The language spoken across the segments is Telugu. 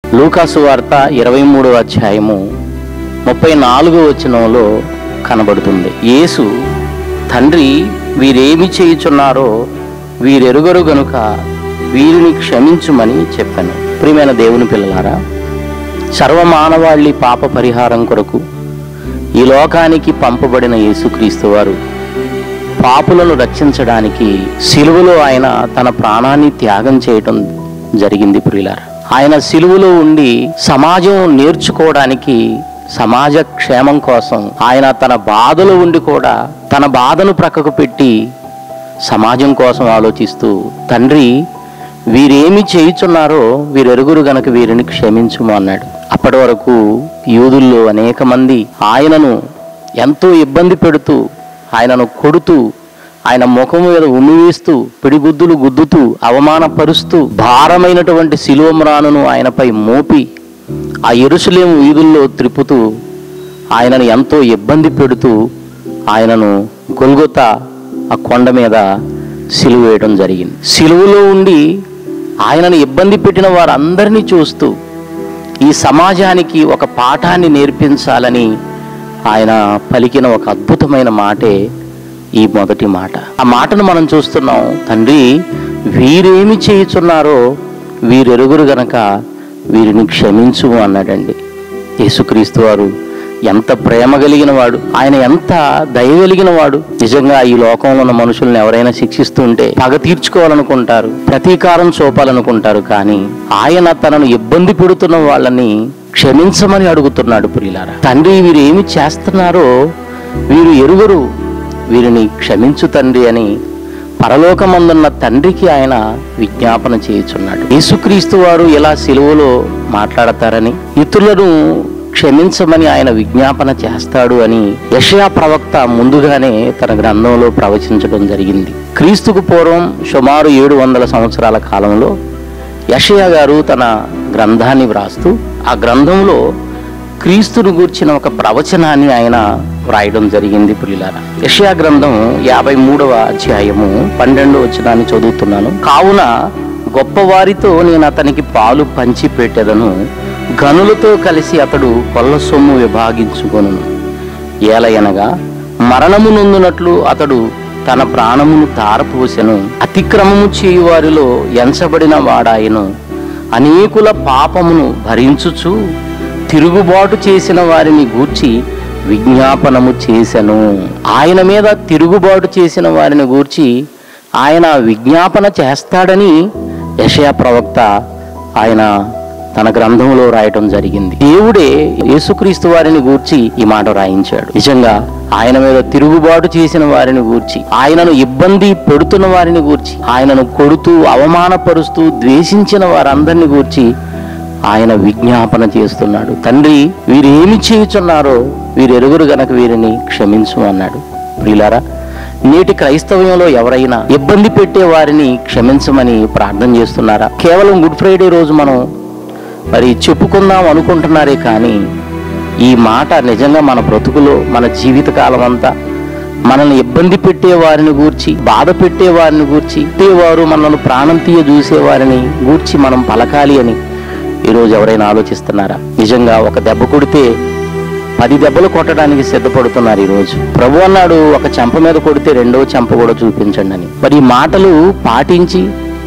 లూకాసు వార్త ఇరవై మూడవ అధ్యాయము ముప్పై నాలుగో వచనంలో కనబడుతుంది యేసు తండ్రి వీరేమి చేయుచున్నారో వీరెరుగరు గనుక వీరిని క్షమించుమని చెప్పాను ప్రియమైన దేవుని పిల్లలారా సర్వమానవాళి పాప పరిహారం కొరకు ఈ లోకానికి పంపబడిన యేసుక్రీస్తు వారు పాపులను రక్షించడానికి సిలువలో ఆయన తన ప్రాణాన్ని త్యాగం చేయటం జరిగింది ప్రియులారా ఆయన సిలువలో ఉండి సమాజం నేర్చుకోవడానికి సమాజ క్షేమం కోసం ఆయన తన బాధలో ఉండి కూడా తన బాధను ప్రక్కకు పెట్టి సమాజం కోసం ఆలోచిస్తూ తండ్రి వీరేమి చేయుచున్నారో వీరెరుగురు గనక వీరిని క్షమించుము అన్నాడు అప్పటి వరకు యూదుల్లో అనేక మంది ఆయనను ఎంతో ఇబ్బంది పెడుతూ ఆయనను కొడుతూ ఆయన ముఖం మీద ఉమ్మివేస్తూ పిడిగుద్దులు గుద్దుతూ అవమానపరుస్తూ భారమైనటువంటి శిలువమ్రానును ఆయనపై మోపి ఆ ఎరుసలేము వీధుల్లో త్రిప్పుతూ ఆయనను ఎంతో ఇబ్బంది పెడుతూ ఆయనను గొల్గొత ఆ కొండ మీద సిలువ వేయడం జరిగింది సిలువలో ఉండి ఆయనను ఇబ్బంది పెట్టిన వారందరినీ చూస్తూ ఈ సమాజానికి ఒక పాఠాన్ని నేర్పించాలని ఆయన పలికిన ఒక అద్భుతమైన మాటే ఈ మొదటి మాట ఆ మాటను మనం చూస్తున్నాం తండ్రి వీరేమి చేయుచున్నారో వీరెరుగురు గనక వీరిని క్షమించు అన్నాడండి యేసుక్రీస్తు వారు ఎంత ప్రేమ కలిగిన వాడు ఆయన ఎంత దయ కలిగిన వాడు నిజంగా ఈ లోకంలో ఉన్న మనుషుల్ని ఎవరైనా శిక్షిస్తుంటే పగ తీర్చుకోవాలనుకుంటారు ప్రతీకారం చూపాలనుకుంటారు కానీ ఆయన తనను ఇబ్బంది పెడుతున్న వాళ్ళని క్షమించమని అడుగుతున్నాడు ప్రియులారా తండ్రి వీరు ఏమి చేస్తున్నారో వీరు ఎరుగరు వీరిని క్షమించు తండ్రి అని పరలోకమందున్న తండ్రికి ఆయన విజ్ఞాపన చేయుచున్నాడు యేసుక్రీస్తు వారు ఇలా సిలువలో మాట్లాడతారని ఇతరులను క్షమించమని ఆయన విజ్ఞాపన చేస్తాడు అని యషయా ప్రవక్త ముందుగానే తన గ్రంథంలో ప్రవచించడం జరిగింది క్రీస్తుకు పూర్వం సుమారు ఏడు వందల సంవత్సరాల కాలంలో యషయా గారు తన గ్రంథాన్ని వ్రాస్తూ ఆ గ్రంథంలో క్రీస్తును గూర్చిన ఒక ప్రవచనాన్ని ఆయన వ్రాయడం జరిగింది పులిలారా యషయా గ్రంథం యాభై మూడవ అధ్యాయము పన్నెండవ వచనాన్ని చదువుతున్నాను కావున గొప్పవారితో నేను అతనికి పాలు పంచి పెట్టెదను గనులతో కలిసి అతడు కొల్ల సొమ్ము విభాగించుకొను ఏలయనగా మరణము నొందునట్లు అతడు తన ప్రాణమును తారపోసెను అతిక్రమము చేయు వారిలో ఎంచబడిన వాడాయను అనేకుల పాపమును భరించుచు తిరుగుబాటు చేసిన వారిని గూర్చి విజ్ఞాపనము చేసెను ఆయన మీద తిరుగుబాటు చేసిన వారిని గూర్చి ఆయన విజ్ఞాపన చేస్తాడని యషయా ప్రవక్త ఆయన తన గ్రంథంలో రాయటం జరిగింది దేవుడే యేసుక్రీస్తు వారిని గూర్చి ఈ మాట రాయించాడు నిజంగా ఆయన మీద తిరుగుబాటు చేసిన వారిని గూర్చి ఆయనను ఇబ్బంది పెడుతున్న వారిని గూర్చి ఆయనను కొడుతూ అవమానపరుస్తూ ద్వేషించిన వారందరిని గూర్చి ఆయన విజ్ఞాపన చేస్తున్నాడు తండ్రి వీరు ఏమి చేయుచున్నారో వీరు ఎరుగురు గనక వీరిని క్షమించు అన్నాడు ప్రియులారా నేటి క్రైస్తవ్యంలో ఎవరైనా ఇబ్బంది పెట్టే వారిని క్షమించమని ప్రార్థన చేస్తున్నారా కేవలం గుడ్ ఫ్రైడే రోజు మనం మరి చెప్పుకుందాం అనుకుంటున్నారే కానీ ఈ మాట నిజంగా మన బ్రతుకులో మన జీవిత కాలం అంతా మనల్ని ఇబ్బంది పెట్టే వారిని గూర్చి బాధ పెట్టే వారిని గూర్చి వారు మనల్ని ప్రాణం తీయ చూసే వారిని గూర్చి మనం పలకాలి అని ఈరోజు ఎవరైనా ఆలోచిస్తున్నారా నిజంగా ఒక దెబ్బ కొడితే పది దెబ్బలు కొట్టడానికి సిద్ధపడుతున్నారు ఈరోజు ప్రభు అన్నాడు ఒక చెంప మీద కొడితే రెండో చెంప కూడా చూపించండి అని మరి ఈ మాటలు పాటించి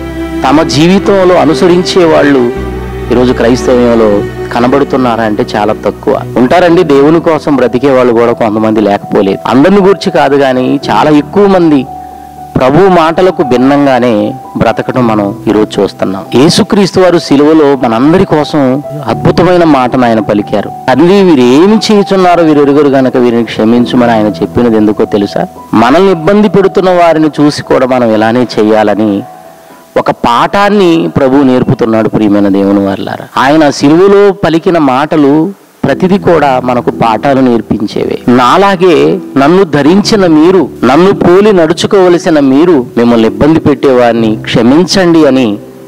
తమ జీవితంలో అనుసరించే వాళ్ళు ఈరోజు క్రైస్తవ్యంలో కనబడుతున్నారా అంటే చాలా తక్కువ ఉంటారండి దేవుని కోసం బ్రతికే వాళ్ళు కూడా కొంతమంది లేకపోలేదు అందరిని గురించి కాదు కానీ చాలా ఎక్కువ మంది ప్రభు మాటలకు భిన్నంగానే బ్రతకడం మనం ఈరోజు చూస్తున్నాం యేసుక్రీస్తు వారు సిలువలో మనందరి కోసం అద్భుతమైన మాటను ఆయన పలికారు తండ్రి వీరు ఏమి చేయుచున్నారో వీరు ఎరుగురు గనక వీరిని క్షమించమని ఆయన చెప్పినది ఎందుకో తెలుసా మనల్ని ఇబ్బంది పెడుతున్న వారిని చూసి కూడా మనం ఇలానే చేయాలని ఒక పాఠాన్ని ప్రభు నేర్పుతున్నాడు ప్రియమైన దేవుని వారులారా ఆయన సిలువలో పలికిన మాటలు ప్రతిది కూడా మనకు పాఠాలు నేర్పించేవే నాలాగే నన్ను ధరించిన మీరు నన్ను పోలి నడుచుకోవలసిన మీరు మిమ్మల్ని ఇబ్బంది పెట్టేవారిని క్షమించండి అని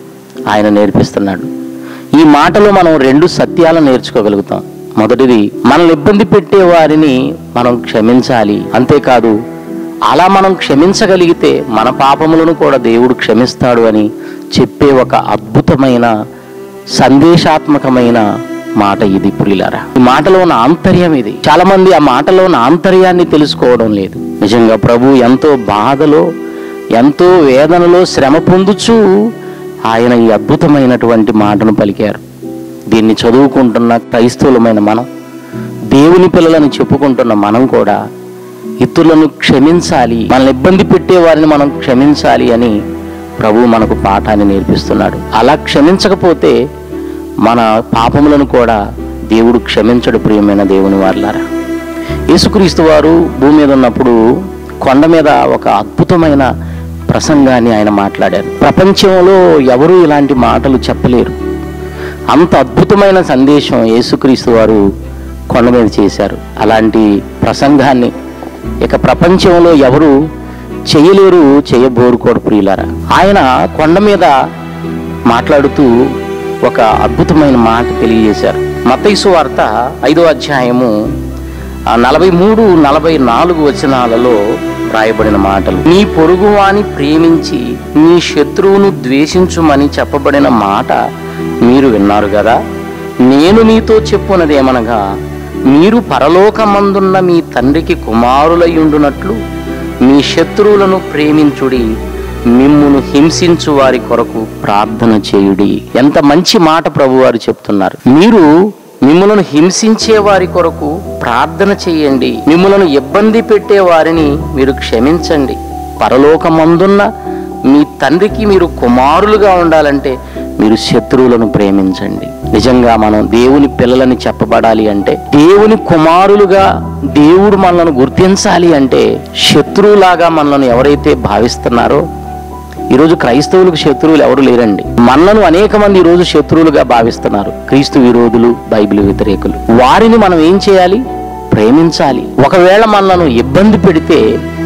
ఆయన నేర్పిస్తున్నాడు ఈ మాటలో మనం రెండు సత్యాలను నేర్చుకోగలుగుతాం మొదటిది మనల్ని ఇబ్బంది పెట్టే వారిని మనం క్షమించాలి అంతేకాదు అలా మనం క్షమించగలిగితే మన పాపములను కూడా దేవుడు క్షమిస్తాడు అని చెప్పే ఒక అద్భుతమైన సందేశాత్మకమైన మాట ఇది ప్రియులారా ఈ మాటలో ఉన్న ఆంతర్యం ఇది చాలా మంది ఆ మాటలో ఉన్న ఆంతర్యాన్ని తెలుసుకోవడం లేదు నిజంగా ప్రభు ఎంతో బాధలో ఎంతో వేదనలో శ్రమ పొందుచూ ఆయన ఈ అద్భుతమైనటువంటి మాటను పలికారు దీన్ని చదువుకుంటున్న క్రైస్తవులమైన మనం దేవుని పిల్లలని చెప్పుకుంటున్న మనం కూడా ఇతరులను క్షమించాలి మనల్ని ఇబ్బంది పెట్టే వారిని మనం క్షమించాలి అని ప్రభు మనకు పాఠాన్ని నేర్పిస్తున్నాడు అలా క్షమించకపోతే మన పాపములను కూడా దేవుడు క్షమించడు ప్రియమైన దేవుని వారులారా యేసుక్రీస్తు వారు భూమి మీద ఉన్నప్పుడు కొండ మీద ఒక అద్భుతమైన ప్రసంగాన్ని ఆయన మాట్లాడారు ప్రపంచంలో ఎవరూ ఇలాంటి మాటలు చెప్పలేరు అంత అద్భుతమైన సందేశం యేసుక్రీస్తు వారు కొండ మీద చేశారు అలాంటి ప్రసంగాన్ని ఇక ప్రపంచంలో ఎవరు చేయలేరు చేయబోరు కూడా ప్రియులారా ఆయన కొండ మీద మాట్లాడుతూ ఒక అద్భుతమైన మాట తెలియజేశారు మతైసు వార్త ఐదో అధ్యాయము ఆ నలభై మూడు నలభై నాలుగు వచనాలలో రాయబడిన మాటలు నీ పొరుగువాని ప్రేమించి నీ శత్రువును ద్వేషించుమని చెప్పబడిన మాట మీరు విన్నారు కదా నేను మీతో చెప్పున్నదేమనగా మీరు పరలోకమందున్న మీ తండ్రికి కుమారులయ్యుండునట్లు మీ శత్రువులను ప్రేమించుడి మిమ్మును హింసించు వారి కొరకు ప్రార్థన చేయుడి ఎంత మంచి మాట ప్రభువారు చెప్తున్నారు మీరు మిమ్మలను హింసించే వారి కొరకు ప్రార్థన చేయండి మిమ్మలను ఇబ్బంది పెట్టే వారిని మీరు క్షమించండి పరలోకమందున్న మీ తండ్రికి మీరు కుమారులుగా ఉండాలంటే మీరు శత్రువులను ప్రేమించండి నిజంగా మనం దేవుని పిల్లలని చెప్పబడాలి అంటే దేవుని కుమారులుగా దేవుడు మనల్ని గుర్తించాలి అంటే శత్రువులాగా మనల్ని ఎవరైతే భావిస్తున్నారో ఈరోజు క్రైస్తవులకు శత్రువులు ఎవరు లేరండి మనలను అనేక మంది ఈరోజు శత్రువులుగా భావిస్తున్నారు క్రీస్తు విరోధులు బైబిల్ వ్యతిరేకులు వారిని మనం ఏం చేయాలి ప్రేమించాలి ఒకవేళ మనలను ఇబ్బంది పెడితే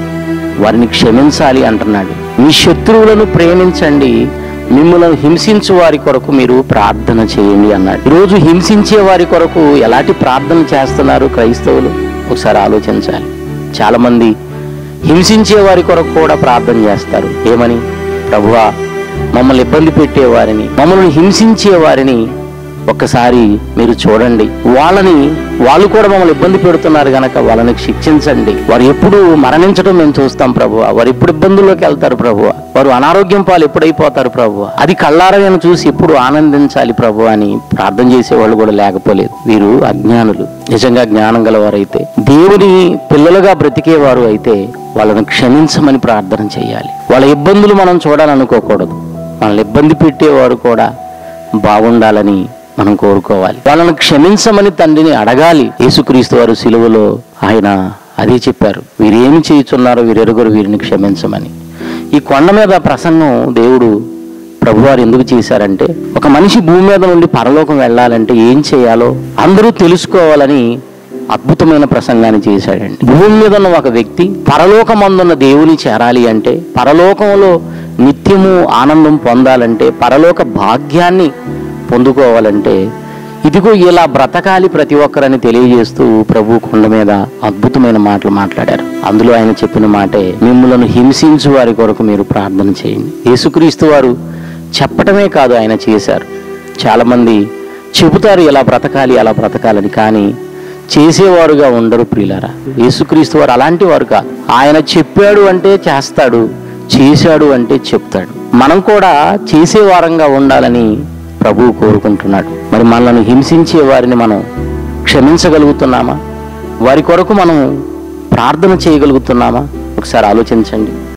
వారిని క్షమించాలి అంటున్నాడు మీ శత్రువులను ప్రేమించండి మిమ్మల్ని హింసించు వారి కొరకు మీరు ప్రార్థన చేయండి అన్నాడు ఈరోజు హింసించే వారి కొరకు ఎలాంటి ప్రార్థన చేస్తున్నారు క్రైస్తవులు ఒకసారి ఆలోచించాలి చాలా మంది హింసించే వారి కొరకు కూడా ప్రార్థన చేస్తారు ఏమని ప్రభువా మమ్మల్ని ఇబ్బంది పెట్టే వారిని మమ్మల్ని హింసించే వారిని ఒక్కసారి మీరు చూడండి వాళ్ళని వాళ్ళు కూడా మమ్మల్ని ఇబ్బంది పెడుతున్నారు గనక వాళ్ళని శిక్షించండి వారు ఎప్పుడు మరణించడం మేము చూస్తాం ప్రభువ వారు ఎప్పుడు ఇబ్బందుల్లోకి వెళ్తారు ప్రభువ వారు అనారోగ్యం పాలు ఎప్పుడైపోతారు ప్రభువ అది కళ్ళారా నేను చూసి ఎప్పుడు ఆనందించాలి ప్రభు అని ప్రార్థన చేసేవాళ్ళు కూడా లేకపోలేదు వీరు అజ్ఞానులు నిజంగా జ్ఞానం గలవారైతే దేవుని పిల్లలుగా బ్రతికేవారు అయితే వాళ్ళను క్షమించమని ప్రార్థన చేయాలి వాళ్ళ ఇబ్బందులు మనం చూడాలనుకోకూడదు మనల్ని ఇబ్బంది పెట్టేవారు కూడా బాగుండాలని మనం కోరుకోవాలి వాళ్ళను క్షమించమని తండ్రిని అడగాలి యేసుక్రీస్తు వారు సిలువలో ఆయన అదే చెప్పారు వీరేమి చేయుచున్నారో వీరెరుగురు వీరిని క్షమించమని ఈ కొండ మీద ప్రసంగం దేవుడు ప్రభువారు ఎందుకు చేశారంటే ఒక మనిషి భూమి మీద నుండి పరలోకం వెళ్ళాలంటే ఏం చేయాలో అందరూ తెలుసుకోవాలని అద్భుతమైన ప్రసంగాన్ని చేశాడండి భూమి మీద ఉన్న ఒక వ్యక్తి పరలోకమందున్న దేవుని చేరాలి అంటే పరలోకంలో నిత్యము ఆనందం పొందాలంటే పరలోక భాగ్యాన్ని పొందుకోవాలంటే ఇదిగో ఇలా బ్రతకాలి ప్రతి ఒక్కరని తెలియజేస్తూ ప్రభు కొండ మీద అద్భుతమైన మాటలు మాట్లాడారు అందులో ఆయన చెప్పిన మాటే మిమ్మలను హింసించు వారి కొరకు మీరు ప్రార్థన చేయండి యేసుక్రీస్తు వారు చెప్పటమే కాదు ఆయన చేశారు చాలామంది చెబుతారు ఇలా బ్రతకాలి అలా బ్రతకాలని కానీ చేసేవారుగా ఉండరు ప్రియులారా యేసుక్రీస్తు వారు అలాంటి వారు కాదు ఆయన చెప్పాడు అంటే చేస్తాడు చేశాడు అంటే చెప్తాడు మనం కూడా చేసేవారంగా ఉండాలని ప్రభువు కోరుకుంటున్నాడు మరి మనల్ని హింసించే వారిని మనం క్షమించగలుగుతున్నామా వారి కొరకు మనం ప్రార్థన చేయగలుగుతున్నామా ఒకసారి ఆలోచించండి